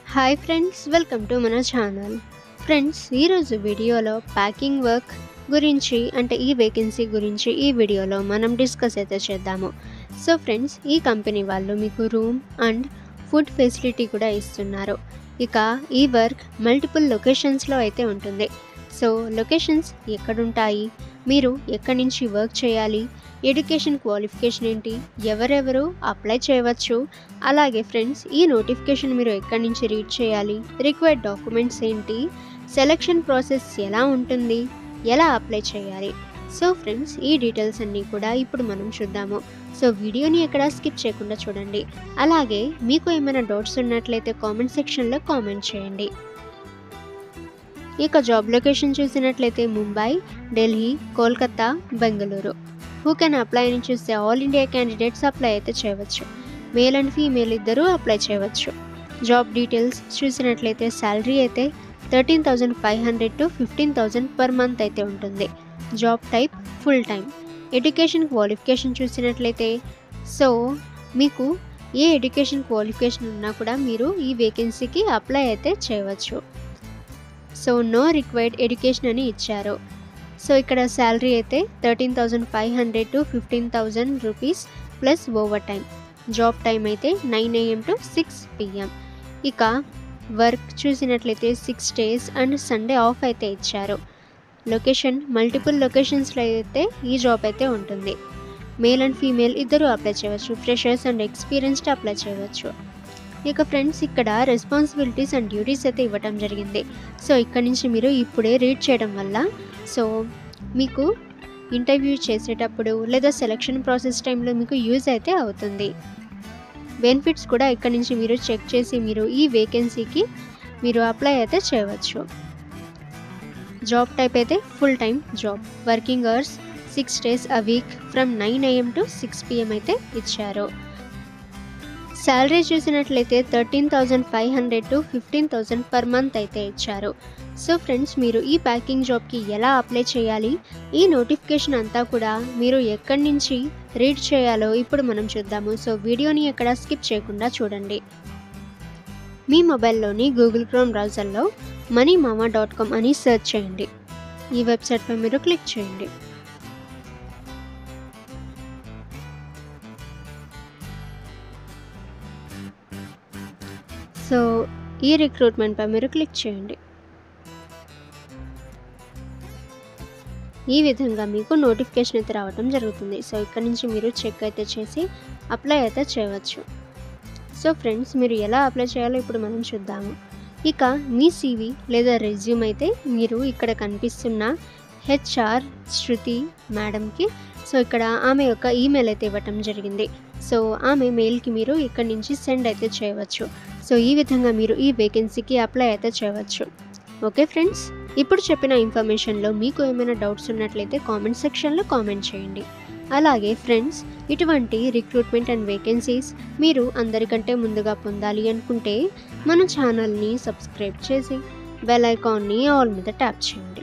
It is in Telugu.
హాయ్ ఫ్రెండ్స్ వెల్కమ్ టు మన ఛానల్ ఫ్రెండ్స్ ఈరోజు వీడియోలో ప్యాకింగ్ వర్క్ గురించి అంటే ఈ వేకెన్సీ గురించి ఈ వీడియోలో మనం డిస్కస్ అయితే చేద్దాము సో ఫ్రెండ్స్ ఈ కంపెనీ వాళ్ళు మీకు రూమ్ అండ్ ఫుడ్ ఫెసిలిటీ కూడా ఇస్తున్నారు ఇక ఈ వర్క్ మల్టిపుల్ లొకేషన్స్లో అయితే ఉంటుంది సో లొకేషన్స్ ఎక్కడుంటాయి మీరు ఎక్కడి నుంచి వర్క్ చేయాలి ఎడ్యుకేషన్ క్వాలిఫికేషన్ ఏంటి ఎవరెవరు అప్లై చేయవచ్చు అలాగే ఫ్రెండ్స్ ఈ నోటిఫికేషన్ మీరు ఎక్కడి నుంచి రీడ్ చేయాలి రిక్వైర్డ్ డాక్యుమెంట్స్ ఏంటి సెలక్షన్ ప్రాసెస్ ఎలా ఉంటుంది ఎలా అప్లై చేయాలి సో ఫ్రెండ్స్ ఈ డీటెయిల్స్ అన్నీ కూడా ఇప్పుడు మనం చూద్దాము సో వీడియోని ఎక్కడ స్కిప్ చేయకుండా చూడండి అలాగే మీకు ఏమైనా డౌట్స్ ఉన్నట్లయితే కామెంట్ సెక్షన్లో కామెంట్ చేయండి ఇక జాబ్ లొకేషన్ చూసినట్లయితే Mumbai Delhi Kolkata Bengaluru who can apply అని చూస్తే ఆల్ ఇండియా క్యాండిడేట్స్ అప్లై అయితే చేయవచ్చు మేల్ అండ్ ఫీమేల్ ఇద్దరూ అప్లై చేయవచ్చు జాబ్ డీటెయిల్స్ చూసినట్లయితే శాలరీ అయితే thirteen thousand five hundred to fifteen thousand per month అయితే ఉంటుంది job type full time education qualification చూసినట్లయితే సో మీకు ఏ ఎడ్యుకేషన్ క్వాలిఫికేషన్ ఉన్నా కూడా మీరు ఈ వేకెన్సీకి అప్లై అయితే చేయవచ్చు సో నో రిక్వైర్డ్ ఎడ్యుకేషన్ అని ఇచ్చారు సో ఇక్కడ శాలరీ అయితే thirteen thousand five hundred to fifteen thousand rupees plus over time job time అయితే nine AM to six PM ఇక వర్క్ చూసినట్లయితే six days and Sunday off అయితే ఇచ్చారు లొకేషన్ మల్టిపుల్ లొకేషన్స్లో అయితే ఈ జాబ్ అయితే ఉంటుంది మేల్ అండ్ ఫీమేల్ ఇద్దరు అప్లై చేయవచ్చు ఫ్రెషర్స్ అండ్ ఎక్స్పీరియన్స్డ్ అప్లై చేయవచ్చు ఇక ఫ్రెండ్స్ ఇక్కడ రెస్పాన్సిబిలిటీస్ అండ్ డ్యూటీస్ అయితే ఇవ్వటం జరిగింది సో ఇక్కడ నుంచి మీరు ఇప్పుడే రీడ్ చేయడం వల్ల సో మీకు ఇంటర్వ్యూ చేసేటప్పుడు లేదా సెలక్షన్ ప్రాసెస్ టైంలో మీకు యూజ్ అయితే అవుతుంది బెనిఫిట్స్ కూడా ఇక్కడ నుంచి మీరు చెక్ చేసి మీరు ఈ వేకెన్సీకి మీరు అప్లై అయితే చేయవచ్చు జాబ్ టైప్ అయితే full time job working hours six days a week from nine AM to six PM అయితే ఇచ్చారు శాలరీ చూసినట్లయితే thirteen thousand five hundred to fifteen thousand per month అయితే ఇచ్చారు సో ఫ్రెండ్స్ మీరు ఈ ప్యాకింగ్ జాబ్కి ఎలా అప్లై చేయాలి ఈ నోటిఫికేషన్ అంతా కూడా మీరు ఎక్కడి నుంచి రీడ్ చేయాలో ఇప్పుడు మనం చూద్దాము సో వీడియోని ఎక్కడ స్కిప్ చేయకుండా చూడండి మీ మొబైల్లోని గూగుల్ క్రోమ్ బ్రౌజర్లో మనీ మామా డాట్ కామ్ అని సెర్చ్ చేయండి ఈ వెబ్సైట్పై మీరు క్లిక్ చేయండి సో ఈ రిక్రూట్మెంట్పై మీరు క్లిక్ చేయండి ఈ విధంగా మీకు నోటిఫికేషన్ అయితే రావడం జరుగుతుంది సో ఇక్కడ నుంచి మీరు చెక్ అయితే చేసి అప్లై అయితే చేయవచ్చు సో ఫ్రెండ్స్ మీరు ఎలా అప్లై చేయాలో ఇప్పుడు మనం చూద్దాము ఇక మీ సీవీ లేదా రెజ్యూమ్ అయితే మీరు ఇక్కడ కనిపిస్తున్న హెచ్ఆర్ శృతి మేడంకి సో ఇక్కడ ఆమె యొక్క ఈమెయిల్ అయితే ఇవ్వటం జరిగింది సో ఆమె మెయిల్కి మీరు ఇక్కడ నుంచి సెండ్ అయితే చేయవచ్చు సో ఈ విధంగా మీరు ఈ వేకెన్సీకి అప్లై అయితే చేయవచ్చు ఓకే ఫ్రెండ్స్ ఇప్పుడు చెప్పిన ఇన్ఫర్మేషన్లో మీకు ఏమైనా డౌట్స్ ఉన్నట్లయితే కామెంట్ సెక్షన్లో కామెంట్ చేయండి అలాగే ఫ్రెండ్స్ ఇటువంటి రిక్రూట్మెంట్ అండ్ వేకెన్సీస్ మీరు అందరికంటే ముందుగా పొందాలి అనుకుంటే మన ఛానల్ని సబ్స్క్రైబ్ చేసి బెల్ ఐకాన్ని ఆల్ మీద ట్యాప్ చేయండి